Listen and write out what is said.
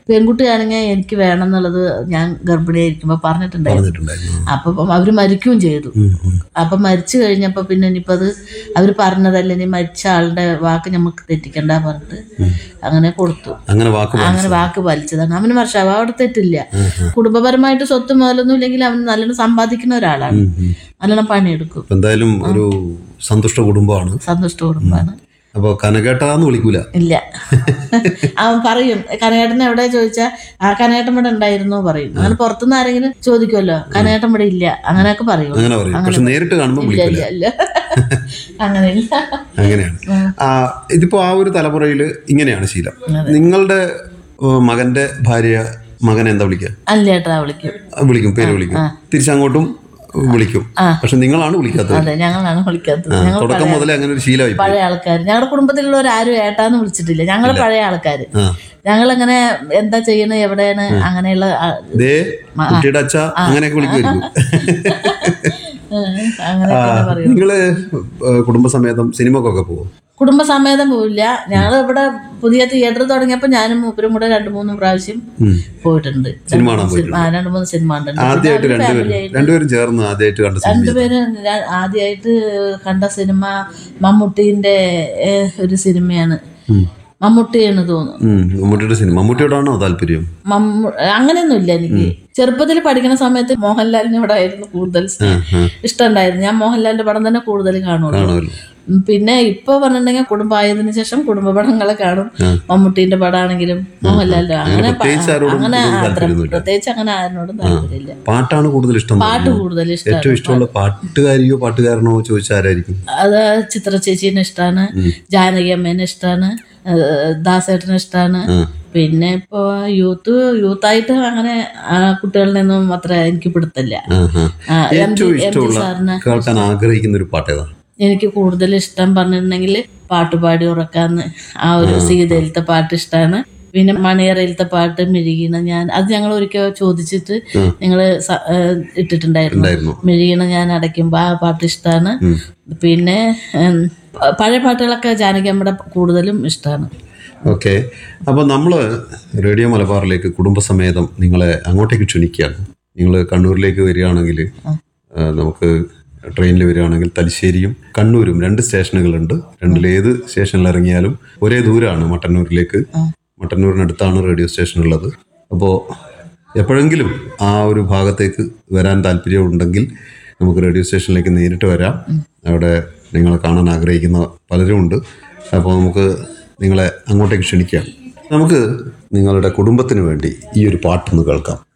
പെൺകുട്ടിയാണെങ്കിൽ എനിക്ക് വേണം എന്നുള്ളത് ഞാൻ ഗർഭിണിയായിരിക്കുമ്പോൾ പറഞ്ഞിട്ടുണ്ടായിരുന്നു പറഞ്ഞിട്ടുണ്ടായിരുന്നു അപ്പം അവർ മരിക്കുകയും ചെയ്തു ഉം, ഉം. അപ്പം മരിച്ചു കഴിഞ്ഞപ്പോൾ പിന്നെ ഇനിയിപ്പോൾ അത് അവർ പറഞ്ഞതല്ല ഇനി മരിച്ച ആളുടെ വാക്ക് നമുക്ക് തെറ്റിക്കണ്ട പറഞ്ഞിട്ട് അങ്ങനെ കൊടുത്തു അങ്ങനെ വാക്ക് പാലിച്ചു. അങ്ങനെ വാക്ക് പാലിച്ചതാണ് അവന് വർഷം അവിടെ തെറ്റില്ല കുടുംബപരമായിട്ട് സ്വത്ത് മുതലൊന്നും ഇല്ലെങ്കിൽ അവൻ നല്ലോണം സമ്പാദിക്കുന്ന ഒരാളാണ് ഉം, ഉം. നല്ലോണം പണിയെടുക്കും അപ്പൊ എന്തായാലും ഒരു സന്തുഷ്ട കുടുംബമാണ് സന്തുഷ്ട കുടുംബമാണ് അപ്പൊ കനകേട്ടാന്ന് വിളിക്കൂല ഇല്ല അവൻ പറയും കനകേട്ടൻ എവിടെ ചോദിച്ചാൽ ആ കനകേട്ടൻ ഇവിടെ ഉണ്ടായിരുന്നു പറയും അങ്ങനെ പുറത്തുനിന്ന് ആരെങ്കിലും ചോദിക്കുമല്ലോ കനകേട്ടൻ ഇവിടെ ഇല്ല അങ്ങനെയൊക്കെ പറയും അങ്ങനെ പറയും പക്ഷെ നേരിട്ട് കാണുമ്പോൾ ഇല്ല വിളിക്കൂല ഇല്ല ഇല്ല അങ്ങനെയില്ല അങ്ങനെയാണ് ആ ഇതിപ്പോ ആ ഒരു തലമുറയിൽ ഇങ്ങനെയാണ് ശീലം നിങ്ങളുടെ ഏഹ്, മകന്റെ ഭാര്യ മകനെ എന്താ വിളിക്കുക അല്ലേട്ടാ വിളിക്കും വിളിക്കും പേര് വിളിക്കും തിരിച്ചങ്ങോട്ടും വിളിക്കും പക്ഷെ നിങ്ങളാണ് വിളിക്കാത്തത് അതെ ഞങ്ങളാണ് വിളിക്കാത്തത് ആ, ഞങ്ങൾ തുടക്കം മുതലേ അങ്ങനെ ഒരു ശീലമായി പോയി. പഴയ ആൾക്കാർ ഞങ്ങളുടെ കുടുംബത്തിലുള്ളവർ ആരും ഏട്ടാന്ന് വിളിച്ചിട്ടില്ല ഞങ്ങൾ പഴയ ആൾക്കാർ ആ ഞങ്ങളങ്ങനെ എന്താ ചെയ്യണത് എവിടെയാണ് അങ്ങനെയുള്ള ആ- ദേ കുട്ടിയുടെ അച്ഛ അങ്ങനെയൊക്കെ വിളിക്കുമായിരിക്കും അങ്ങനെയൊക്കെ പറയും നിങ്ങള് ഏഹ്, കുടുംബസമേതം സിനിമക്കൊക്കെ പോകും കുടുംബസമേതം പോവില്ല ഞങ്ങൾ ഇവിടെ പുതിയ തിയേറ്റർ തുടങ്ങിയപ്പോൾ ഞാനും മൂപ്പരും കൂടെ രണ്ടു മൂന്ന് പ്രാവശ്യം പോയിട്ടുണ്ട് സിനിമ കാണാൻ സിനിമ- ആ, രണ്ട് മൂന്ന് സിനിമ കണ്ടിട്ടുണ്ട് ആദ്യമായിട്ട് പിന്നെ അവര് രണ്ടുപേരും family ആയിട്ട് രണ്ടുപേരും ചേർന്ന് ആദ്യമായിട്ട് കണ്ട സിനിമ രണ്ടുപേരും ഞാൻ ആദ്യമായിട്ട് കണ്ട സിനിമ മമ്മൂട്ടീന്റെ ഏഹ്, ഒരു സിനിമയാണ് മമ്മൂട്ടിയാണ് തോന്നുന്നു ഉം, മമ്മൂട്ടിയുടെ സിനിമ മമ്മൂട്ടിയോടാണോ താല്പര്യം മമ്മൂ അങ്ങനെയൊന്നുമില്ല എനിക്ക് ചെറുപ്പത്തിൽ പഠിക്കുന്ന സമയത്ത് മോഹൻലാലിനോട് ആയിരുന്നു കൂടുതൽ സ്നേഹം. ഇഷ്ടമുണ്ടായിരുന്നു ഞാൻ മോഹൻലാലിന്റെ പടം തന്നെ കൂടുതൽ കാണുള്ളൂ കാണുമല്ലോ ഉം, പിന്നെ ഇപ്പൊ പറഞ്ഞിട്ടുണ്ടെങ്കിൽ കുടുംബമായതിനു ശേഷം കുടുംബ പടങ്ങളെ കാണും മമ്മൂട്ടീന്റെ പടമാണെങ്കിലും മോഹൻലാലിന്റെ അങ്ങനെ പ- പ്രത്യേകിച്ച് ആരോടും അങ്ങനെ കൂടുതൽ അത്ര താല്പര്യമൊന്നുമില്ല. പ്രത്യേകിച്ച് അങ്ങനെ ആരോടും താല്പര്യമില്ല പാട്ടാണ് കൂടുതൽ ഇഷ്ടം പാട്ട് കൂടുതൽ ഇഷ്ടമാണ് ഏറ്റവും ഇഷ്ടമുള്ള പാട്ടുകാരിയോ പാട്ടുകാരനോ ചോദിച്ചാൽ ആരായിരിക്കും അത് ചിത്ര ചേച്ചീനെ ഇഷ്ടമാണ് ജാനകി അമ്മേനെ ഇഷ്ടമാണ് ദാസേട്ടനെ ഇഷ്ടമാണ് പിന്നെ ഇപ്പോ യൂത്ത് യൂത്തായിട്ട് അങ്ങനെ ആ, കുട്ടികളിൽ നിന്നും അത്ര എനിക്ക് പിടുത്തില്ല ആ, ആ. ആ, എം ജി- ഏറ്റവും എം ജി ഇഷ്ടമുള്ള സാറിന് കേൾക്കാൻ ആഗ്രഹിക്കുന്ന ഒരു പാട്ട് ഏതാ എനിക്ക് കൂടുതൽ ഇഷ്ടം പറഞ്ഞിട്ടുണ്ടെങ്കിൽ പാട്ടുപാടി ഉറക്കാന്ന് ആ ഒരു സീതയിലത്തെ പാട്ട് ഇഷ്ടമാണ് പിന്നെ മണിയറയിലത്തെ പാട്ട് മിഴുകീണ ഞാൻ അത് ഞങ്ങൾ ഒരിക്കൽ ചോദിച്ചിട്ട് നിങ്ങൾ ഇട്ടിട്ടുണ്ടായിരുന്നു ഉണ്ടായിരുന്നു മിഴുകീണ ഞാൻ അടയ്ക്കുമ്പോൾ ആ പാട്ട് ഇഷ്ടമാണ് പിന്നെ ഉം, പ- പഴയ പാട്ടുകളൊക്കെ ജാനകിയമ്മയുടെ കൂടുതലും ഇഷ്ടമാണ് ഓക്കെ അപ്പോൾ നമ്മൾ റേഡിയോ മലബാറിലേക്ക് കുടുംബസമേതം നിങ്ങളെ അങ്ങോട്ടേക്ക് ക്ഷണിക്കുകയാണ് നിങ്ങൾ കണ്ണൂരിലേക്ക് വരികയാണെങ്കിൽ ആ, നമുക്ക് ട്രെയിനിൽ വരികയാണെങ്കിൽ തലശ്ശേരിയും കണ്ണൂരും രണ്ട് സ്റ്റേഷനുകളുണ്ട് രണ്ടിലേത് സ്റ്റേഷനിൽ ഇറങ്ങിയാലും ഒരേ ദൂരമാണ് മട്ടന്നൂരിലേക്ക് മട്ടന്നൂരിനടുത്താണ് റേഡിയോ സ്റ്റേഷൻ ഉള്ളത് അപ്പോൾ എപ്പോഴെങ്കിലും ആ ഒരു ഭാഗത്തേക്ക് വരാൻ താല്പര്യമുണ്ടെങ്കിൽ നമുക്ക് റേഡിയോ സ്റ്റേഷനിലേക്ക് നേരിട്ട് വരാം അവിടെ നിങ്ങളെ കാണാൻ ആഗ്രഹിക്കുന്ന പലരും ഉണ്ട് അപ്പോൾ നമുക്ക് നിങ്ങളെ അങ്ങോട്ടേക്ക് ക്ഷണിക്കാം നമുക്ക് നിങ്ങളുടെ കുടുംബത്തിന് വേണ്ടി ഈ ഒരു പാട്ടൊന്ന് കേൾക്കാം